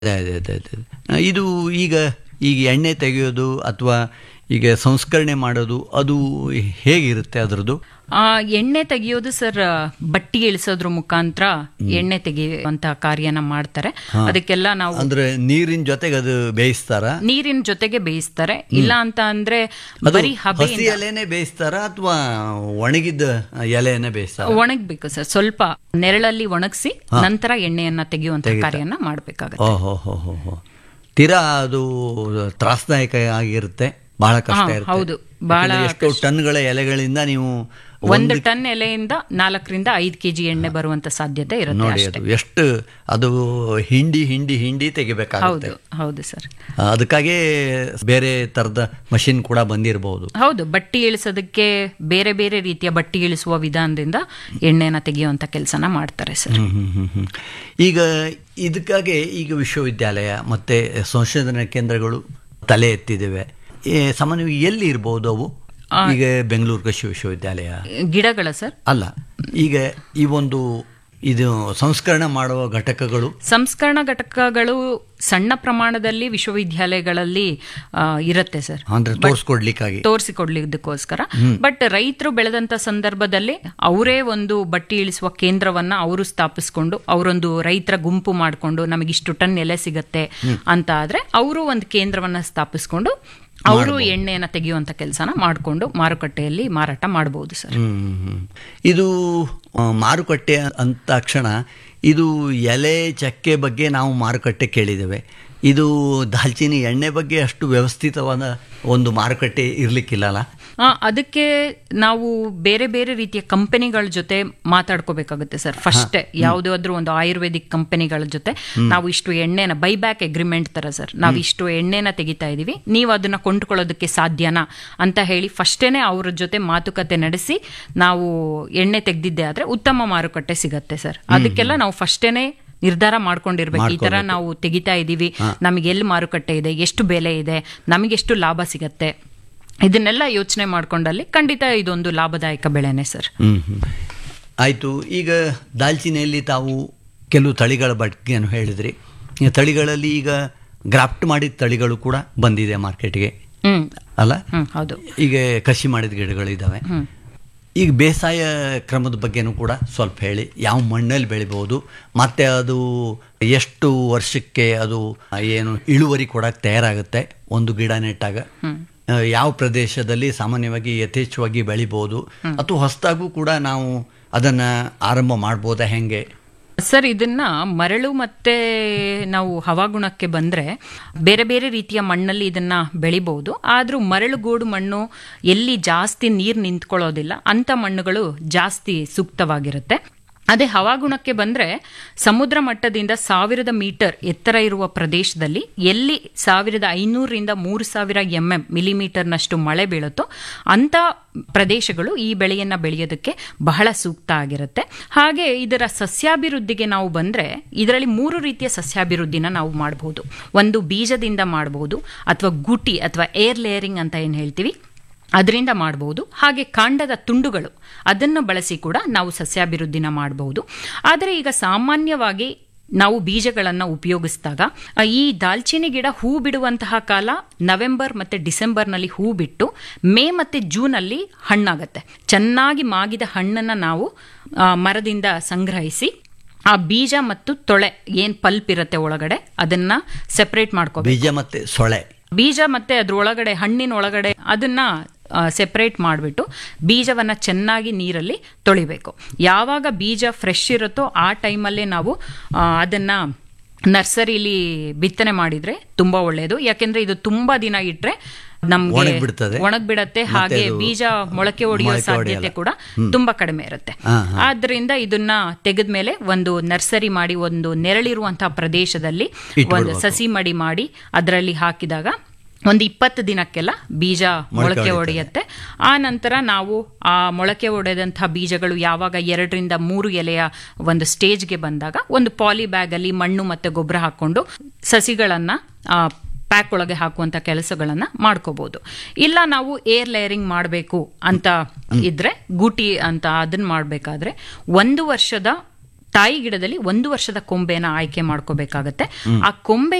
ಅದೇ ಅದೇ ಅದೇ ಅದೇ ಆ, ಇದು ಈಗ ಈಗ ಎಣ್ಣೆ ತೆಗೆಯೋದು ಅಥವಾ ಈಗ ಸಂಸ್ಕರಣೆ ಮಾಡೋದು ಅದು ಹೇಗಿರುತ್ತೆ ಅದರದ್ದು ಆ ಎಣ್ಣೆ ತೆಗೆಯೋದು ಸರ್ ಬಟ್ಟಿ ಇಳಿಸೋದ್ರ ಮುಖಾಂತರ ಎಣ್ಣೆ ತೆಗೆಯುವಂತ ಕಾರ್ಯನ ಮಾಡ್ತಾರೆ ಅದಕ್ಕೆಲ್ಲ ನಾವು ಅಂದ್ರೆ ನೀರಿನ ಜೊತೆಗೆ ಅದು ಬೇಯಿಸ್ತಾರ ನೀರಿನ ಜೊತೆಗೆ ಬೇಯಿಸ್ತಾರೆ ಇಲ್ಲ ಅಂತ ಅಂದ್ರೆ ಅದು ಬರೀ ಹಬೆ ಹಸಿ ಎಲೆನೇ ಬೇಯಿಸ್ತಾರ ಅಥವಾ ಒಣಗಿದ್ದ ಎಲೆಯನ್ನೇ ಬೇಯಿಸ್ತಾರ ಒಣಗ್ಬೇಕು ಸರ್ ಸ್ವಲ್ಪ ನೆರಳಲ್ಲಿ ಒಣಗಿಸಿ ನಂತರ ಎಣ್ಣೆಯನ್ನ ತೆಗೆಯುವಂತ ಕಾರ್ಯನ ಮಾಡ್ಬೇಕಾಗತ್ತೆ ಓಹೋ ಹೋ ಹೋ ಹೋ ತೀರಾ ಅದು ತ್ರಾಸದಾಯಕ ಆಗಿರುತ್ತೆ ಬಹಳ ಕಷ್ಟ ಹಾ, ಇರುತ್ತೆ ಹೌದು, ಬಹಳ ಯಾಕಂದ್ರೆ ಎಷ್ಟೋ ಟನ್ಗಳ ಎಲೆಗಳಿಂದ ನೀವು ಒಂದು ಟನ್ ಎಲೆಯಿಂದ ನಾಲ್ಕರಿಂದ ಐದು ಕೆಜಿ ಎಣ್ಣೆ ಬರುವಂತ ಸಾಧ್ಯತೆ ಇರುತ್ತೆ ನೋಡಿ ಅಷ್ಟೇ ಅದು ಎಷ್ಟು ಅದು ಹಿಂಡಿ ಹಿಂಡಿ ಹಿಂಡಿ ತೆಗಿಬೇಕಾಗುತ್ತೆ ಹೌದು ಹೌದು ಸರ್ ಅದಕ್ಕಾಗಿ ಬೇರೆ ತರದ ಮಷಿನ್ ಕೂಡ ಬಂದಿರಬಹುದು ಹೌದು ಬಟ್ಟಿ ಇಳಿಸೋದಕ್ಕೆ ಬೇರೆ ಬೇರೆ ರೀತಿಯ ಬಟ್ಟಿ ಇಳಿಸುವ ವಿಧಾನದಿಂದ ಎಣ್ಣೆನ ತೆಗೆಯುವಂತ ಕೆಲಸನ ಮಾಡ್ತಾರೆ ಸರ್ ಈಗ ಇದಕ್ಕಾಗಿ ಈಗ ವಿಶ್ವವಿದ್ಯಾಲಯ ಮತ್ತೆ ಸಂಶೋಧನಾ ಕೇಂದ್ರಗಳು ತಲೆ ಎತ್ತಿದ್ದೇವೆ ಏ, ಸಾಮಾನ್ಯವಾಗಿ ಎಲ್ಲಿ ಇರಬಹುದು ಅವು ಈಗ ಬೆಂಗಳೂರು ಕೃಷಿ ವಿಶ್ವವಿದ್ಯಾಲಯ ಗಿಡಗಳ ಸರ್ ಅಲ್ಲ ಈಗ ಈ ಒಂದು ಇದು ಸಂಸ್ಕರಣ ಮಾಡುವ ಘಟಕಗಳು ಸಂಸ್ಕರಣಾ ಘಟಕಗಳು ಸಣ್ಣ ಪ್ರಮಾಣದಲ್ಲಿ ವಿಶ್ವವಿದ್ಯಾಲಯಗಳಲ್ಲಿ ಆ, ಇರುತ್ತೆ ಸರ್ ಅಂದ್ರೆ ತೋರಿಸ್ಕೊಡ್ಲಿಕ್ಕಾಗಿ ತೋರಿಸಿಕೊಡ್ಲಿದ್ದಕ್ಕೋಸ್ಕರ ಬಟ್ ರೈತರು ಬೆಳೆದಂತ ಸಂದರ್ಭದಲ್ಲಿ ಅವರೇ ಒಂದು ಬಟ್ಟಿ ಇಳಿಸುವ ಕೇಂದ್ರವನ್ನ ಅವರು ಸ್ಥಾಪಿಸ್ಕೊಂಡು ಅವರೊಂದು ರೈತರ ಗುಂಪು ಮಾಡಿಕೊಂಡು ನಮಗಿಷ್ಟು ಟನ್ ಎಲೆ ಸಿಗತ್ತೆ ಅಂತ ಆದ್ರೆ ಅವರು ಒಂದು ಕೇಂದ್ರವನ್ನ ಸ್ಥಾಪಿಸ್ಕೊಂಡು ಅವರು ಎಣ್ಣೆಯನ್ನ ತೆಗೆಯುವಂತ ಕೆಲಸನ ಮಾಡಿಕೊಂಡು ಮಾರುಕಟ್ಟೆಯಲ್ಲಿ ಮಾರಾಟ ಮಾಡಬಹುದು ಸರ್ ಹ್ಮ್, ಹ್ಮ್. ಇದು ಆ, ಮಾರುಕಟ್ಟೆ ಅಂತ ತಕ್ಷಣ ಇದು ಎಲೆ ಚಕ್ಕೆ ಬಗ್ಗೆ ನಾವು ಮಾರುಕಟ್ಟೆ ಕೇಳಿದ್ದೇವೆ ಇದು ದಾಲ್ಚಿನ್ನಿ ಎಣ್ಣೆ ಬಗ್ಗೆ ಅಷ್ಟು ವ್ಯವಸ್ಥಿತವಾದ ಒಂದು ಮಾರುಕಟ್ಟೆ ಇರ್ಲಿಕ್ಕಿಲ್ಲಲ್ಲ ಆ, ಅದಕ್ಕೆ ನಾವು ಬೇರೆ ಬೇರೆ ರೀತಿಯ ಕಂಪನಿಗಳ ಜೊತೆ ಮಾತಾಡ್ಕೋಬೇಕಾಗುತ್ತೆ ಸರ್ ಫಸ್ಟ್ ಯಾವುದಾದ್ರೂ ಒಂದು ಆಯುರ್ವೇದಿಕ್ ಕಂಪನಿಗಳ ಜೊತೆ ನಾವು ಇಷ್ಟು ಎಣ್ಣೆನ ಬೈಬ್ಯಾಕ್ ಅಗ್ರಿಮೆಂಟ್ ತರ ಸರ್ ನಾವು ಇಷ್ಟು ಎಣ್ಣೆನ ತೆಗಿತಾ ಇದೀವಿ ನೀವು ಅದನ್ನ ಕೊಂಡ್ಕೊಳ್ಳೋದಕ್ಕೆ ಸಾಧ್ಯನಾ ಅಂತ ಹೇಳಿ ಫಸ್ಟೇನೆ ಅವ್ರ ಜೊತೆ ಮಾತುಕತೆ ನಡೆಸಿ ನಾವು ಎಣ್ಣೆ ತೆಗೆದಿದ್ದೆ ಆದ್ರೆ ಉತ್ತಮ ಮಾರುಕಟ್ಟೆ ಸಿಗತ್ತೆ ಸರ್ ಅದಕ್ಕೆಲ್ಲ ನಾವು ಫಸ್ಟೇನೆ ನಿರ್ಧಾರ ಮಾಡ್ಕೊಂಡಿರ್ಬೇಕು ಈ ತರ ನಾವು ತೆಗಿತಾ ಇದೀವಿ ನಮಗೆ ಎಲ್ಲಿ ಮಾರುಕಟ್ಟೆ ಇದೆ ಎಷ್ಟು ಬೆಲೆ ಇದೆ ನಮಗೆಷ್ಟು ಲಾಭ ಸಿಗತ್ತೆ ಇದನ್ನೆಲ್ಲ ಯೋಚನೆ ಮಾಡ್ಕೊಂಡಲ್ಲಿ ಖಂಡಿತ ಇದೊಂದು ಲಾಭದಾಯಕ ಬೆಳೆನೆ ಸರ್ ಹ್ಮ್ ಹ್ಮ್. ಆಯ್ತು ಈಗ ದಾಲ್ಚಿನ್ನಿಯಲ್ಲಿ ತಾವು ಕೆಲವು ತಳಿಗಳ ಬಗ್ಗೆನು ಹೇಳಿದ್ರಿ ಈ ತಳಿಗಳಲ್ಲಿ ಈಗ ಗ್ರಾಫ್ಟ್ ಮಾಡಿದ ತಳಿಗಳು ಕೂಡ ಬಂದಿದೆ ಮಾರ್ಕೆಟ್ಗೆ ಹ್ಮ್ ಅಲ್ಲ ಹ್ಮ್ ಹೌದು ಈಗ ಕಸಿ ಮಾಡಿದ ಗಿಡಗಳಿದ್ದಾವೆ ಈಗ ಬೇಸಾಯ ಕ್ರಮದ ಬಗ್ಗೆನೂ ಕೂಡ ಸ್ವಲ್ಪ ಹೇಳಿ ಯಾವ ಮಣ್ಣಲ್ಲಿ ಬೆಳಿಬಹುದು ಮತ್ತೆ ಅದು ಎಷ್ಟು ವರ್ಷಕ್ಕೆ ಅದು ಏನು ಇಳುವರಿ ಕೊಡಕ್ಕೆ ತಯಾರಾಗುತ್ತೆ ಒಂದು ಗಿಡ ನೆಟ್ಟಾಗ ಆ, ಯಾವ ಪ್ರದೇಶದಲ್ಲಿ ಸಾಮಾನ್ಯವಾಗಿ ಯಥೇಚ್ಛವಾಗಿ ಬೆಳಿಬಹುದು ಅಥವಾ ಹೊಸದಾಗೂ ಕೂಡ ನಾವು ಅದನ್ನ ಆರಂಭ ಮಾಡ್ಬೋದಾ ಹೆಂಗೆ ಸರ್ ಇದನ್ನ ಮರಳು ಮತ್ತೆ ನಾವು ಹವಾಗುಣಕ್ಕೆ ಬಂದ್ರೆ ಬೇರೆ ಬೇರೆ ರೀತಿಯ ಮಣ್ಣಲ್ಲಿ ಇದನ್ನ ಬೆಳಿಬಹುದು ಆದ್ರೂ ಮರಳುಗೋಡು ಮಣ್ಣು ಎಲ್ಲಿ ಜಾಸ್ತಿ ನೀರು ನಿಂತ್ಕೊಳ್ಳೋದಿಲ್ಲ ಅಂತ ಮಣ್ಣುಗಳು ಜಾಸ್ತಿ ಸೂಕ್ತವಾಗಿರುತ್ತೆ ಅದೇ ಹವಾಗುಣಕ್ಕೆ ಬಂದ್ರೆ ಸಮುದ್ರ ಮಟ್ಟದಿಂದ ಸಾವಿರದ ಮೀಟರ್ ಎತ್ತರ ಇರುವ ಪ್ರದೇಶದಲ್ಲಿ ಎಲ್ಲಿ ಸಾವಿರದ ಐನೂರರಿಂದ ಮೂರು ಸಾವಿರ ಎಂ ಎಂ ಮಿಲಿಮೀಟರ್ನಷ್ಟು ಮಳೆ ಬೀಳುತ್ತೋ ಅಂತ ಪ್ರದೇಶಗಳು ಈ ಬೆಳೆಯನ್ನ ಬೆಳೆಯೋದಕ್ಕೆ ಬಹಳ ಸೂಕ್ತ ಆಗಿರುತ್ತೆ ಹಾಗೆ ಇದರ ಸಸ್ಯಾಭಿವೃದ್ಧಿಗೆ ನಾವು ಬಂದ್ರೆ ಇದರಲ್ಲಿ ಮೂರು ರೀತಿಯ ಸಸ್ಯಾಭಿವೃದ್ಧಿನ ನಾವು ಮಾಡಬಹುದು ಒಂದು ಬೀಜದಿಂದ ಮಾಡಬಹುದು ಅಥವಾ ಗುಟಿ ಅಥವಾ ಏರ್ ಲೇಯರಿಂಗ್ ಅಂತ ಏನು ಹೇಳ್ತೀವಿ ಅದರಿಂದ ಮಾಡಬಹುದು ಹಾಗೆ ಕಾಂಡದ ತುಂಡುಗಳು ಅದನ್ನು ಬಳಸಿ ಕೂಡ ನಾವು ಸಸ್ಯಾಭಿವೃದ್ಧಿನ ಮಾಡಬಹುದು ಆದರೆ ಈಗ ಸಾಮಾನ್ಯವಾಗಿ ನಾವು ಬೀಜಗಳನ್ನು ಉಪಯೋಗಿಸಿದಾಗ ಆ, ಈ ದಾಲ್ಚಿನ್ನಿ ಗಿಡ ಹೂ ಬಿಡುವಂತಹ ಕಾಲ ನವೆಂಬರ್ ಮತ್ತೆ ಡಿಸೆಂಬರ್ನಲ್ಲಿ ಹೂ ಬಿಟ್ಟು ಮೇ ಮತ್ತೆ ಜೂನಲ್ಲಿ ಹಣ್ಣಾಗತ್ತೆ ಚೆನ್ನಾಗಿ ಮಾಗಿದ ಹಣ್ಣನ್ನು ನಾವು ಆ, ಮರದಿಂದ ಸಂಗ್ರಹಿಸಿ ಆ ಬೀಜ ಮತ್ತು ತೊಳೆ ಏನ್ ಪಲ್ಪ್ ಇರುತ್ತೆ ಒಳಗಡೆ ಅದನ್ನ ಸೆಪರೇಟ್ ಮಾಡ್ಕೋಬೇಕು ಬೀಜ ಮತ್ತೆ ಸೊಳೆ ಬೀಜ ಮತ್ತೆ ಅದ್ರೊಳಗಡೆ ಹಣ್ಣಿನ ಒಳಗಡೆ ಅದನ್ನ ಸೆಪರೇಟ್ ಮಾಡಿಬಿಟ್ಟು ಬೀಜವನ್ನ ಚೆನ್ನಾಗಿ ನೀರಲ್ಲಿ ತೊಳಿಬೇಕು ಯಾವಾಗ ಬೀಜ ಫ್ರೆಶ್ ಇರುತ್ತೋ ಆ ಟೈಮಲ್ಲೇ ನಾವು ಆ, ಅದನ್ನ ನರ್ಸರಿಲಿ ಬಿತ್ತನೆ ಮಾಡಿದ್ರೆ ತುಂಬಾ ಒಳ್ಳೆಯದು ಯಾಕೆಂದ್ರೆ ಇದು ತುಂಬಾ ದಿನ ಇಟ್ರೆ ನಮ್ಗೆ ಒಣಗ್ಬಿಡ್ತದೆ. ಒಣಗ್ಬಿಡತ್ತೆ ಮತ್ತೆ ಹಾಗೆ ಅದು ಬೀಜ ಮೊಳಕೆ ಹೊಡೆಯೋ ಮೊಳಕೆ ಸಾಧ್ಯತೆ ಹೊಡೆಯಲ್ಲ. ಕೂಡ ತುಂಬಾ ಕಡಿಮೆ ಇರುತ್ತೆ ಹಾ, ಆದ್ರಿಂದ ಇದನ್ನ ತೆಗೆದ್ಮೇಲೆ ಒಂದು ನರ್ಸರಿ ಮಾಡಿ ಒಂದು ನೆರಳಿರುವಂತಹ ಪ್ರದೇಶದಲ್ಲಿ ಒಂದು ಇಟ್ಬಿಡ್ಬೇಕು. ಸಸಿ ಮಡಿ ಮಾಡಿ ಅದರಲ್ಲಿ ಹಾಕಿದಾಗ ಒಂದು ಇಪ್ಪತ್ತು ದಿನಕ್ಕೆಲ್ಲ ಬೀಜ ಮೊಳಕೆ ಹೊಡಿತದೆ. ಹೊಡೆಯುತ್ತೆ ಆ ನಂತರ ನಾವು ಆ ಮೊಳಕೆ ಹೊಡೆದಂತಹ ಬೀಜಗಳು ಯಾವಾಗ ಎರಡರಿಂದ ಮೂರು ಎಲೆಯ ಒಂದು ಸ್ಟೇಜ್ಗೆ ಬಂದಾಗ ಒಂದು ಪಾಲಿ ಬ್ಯಾಗ್ ಅಲ್ಲಿ ಮಣ್ಣು ಮತ್ತೆ ಗೊಬ್ಬರ ಹಾಕೊಂಡು ಸಸಿಗಳನ್ನ ಆ, ಪ್ಯಾಕ್ ಒಳಗೆ ಹಾಕುವಂತ ಕೆಲಸಗಳನ್ನ ಮಾಡ್ಕೋಬಹುದು ಇಲ್ಲ ನಾವು ಏರ್ ಲೇಯರಿಂಗ್ ಮಾಡಬೇಕು ಅಂತ ಇದ್ರೆ ಗೂಟಿ ಅಂತ ಅದನ್ನ ಮಾಡಬೇಕಾದ್ರೆ ಒಂದು ವರ್ಷದ ತಾಯಿ ಗಿಡದಲ್ಲಿ ಒಂದು ವರ್ಷದ ಕೊಂಬೆನ ಆಯ್ಕೆ ಮಾಡ್ಕೋಬೇಕಾಗತ್ತೆ ಆ ಕೊಂಬೆ